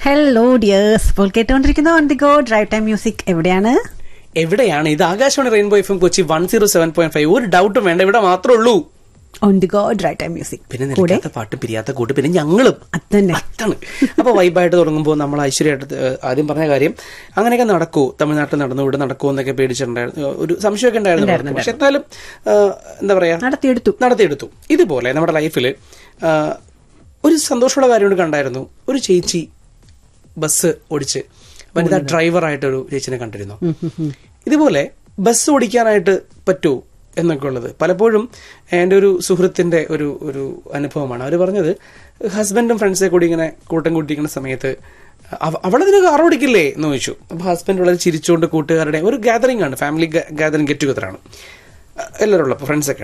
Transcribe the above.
Hello dears ഇപ്പോൾ കേട്ടുകൊണ്ടിരിക്കുന്ന on the go drive time music എവിടെയാണ് എവിടെയാണ് ഇത് Akashvani rainbow F M Kochi one zero seven point five ഒരു ഡൗട്ടും വേണ്ട ഇവിടെ മാത്രമേ ഉള്ളൂ on the go drive time music പിന്നെ കൂടെ നിൽക്കാത്ത പാട്ടും പിരിയാത്ത കൂട്ട് പിന്നെ ഞങ്ങളും അതന്നെ അതാണ് അപ്പൊ വൈബായിട്ട് തുടങ്ങുമ്പോൾ നമ്മൾ ഐശ്വര്യമായിട്ട് ഏഹ്, ആദ്യം പറഞ്ഞ കാര്യം അങ്ങനെയൊക്കെ നടക്കൂ തമിഴ്നാട്ടിൽ നടന്നു ഇവിടെ നടക്കൂ എന്നൊക്കെ പേടിച്ചിട്ടുണ്ടായിരുന്നു ഒരു സംശയമൊക്കെ ഉണ്ടായിരുന്നു പലർക്കും. പക്ഷെ എന്നാലും ഏഹ്, എന്താ പറയാ നടത്തിയെടുത്തു നടത്തിയെടുത്തു ഇതുപോലെ നമ്മുടെ ലൈഫിൽ ഒരു സന്തോഷമുള്ള കാര്യം കൂടി കണ്ടായിരുന്നു ഒരു ചേച്ചി ബസ് ഓടിച്ച് വനിതാ ഡ്രൈവറായിട്ട് ഒരു ചേച്ചിനെ കണ്ടിരുന്നു ഇതുപോലെ ബസ് ഓടിക്കാനായിട്ട് പറ്റുമോ എന്നൊക്കെ ഉള്ളത് പലപ്പോഴും എൻ്റെ ഒരു സുഹൃത്തിന്റെ ഒരു ഒരു അനുഭവമാണ് അവർ പറഞ്ഞത് ഹസ്ബൻഡും ഫ്രണ്ട്സെ കൂടി ഇങ്ങനെ കൂട്ടം കൂട്ടിയിരിക്കുന്ന സമയത്ത് അവ- അവളതിന് കാർ ഓടിക്കില്ലേ എന്ന് ചോദിച്ചു അപ്പൊ ഹസ്ബൻഡ് വളരെ ചിരിച്ചുകൊണ്ട് കൂട്ടുകാരുടെ ഒരു ഗാദറിംഗ് ആണ് ഫാമിലി ഗാദറിംഗ് ഗെറ്റ് ടുഗദർ ആണ് എല്ലാവരും ഉള്ളപ്പോൾ ഫ്രണ്ട്സൊക്കെ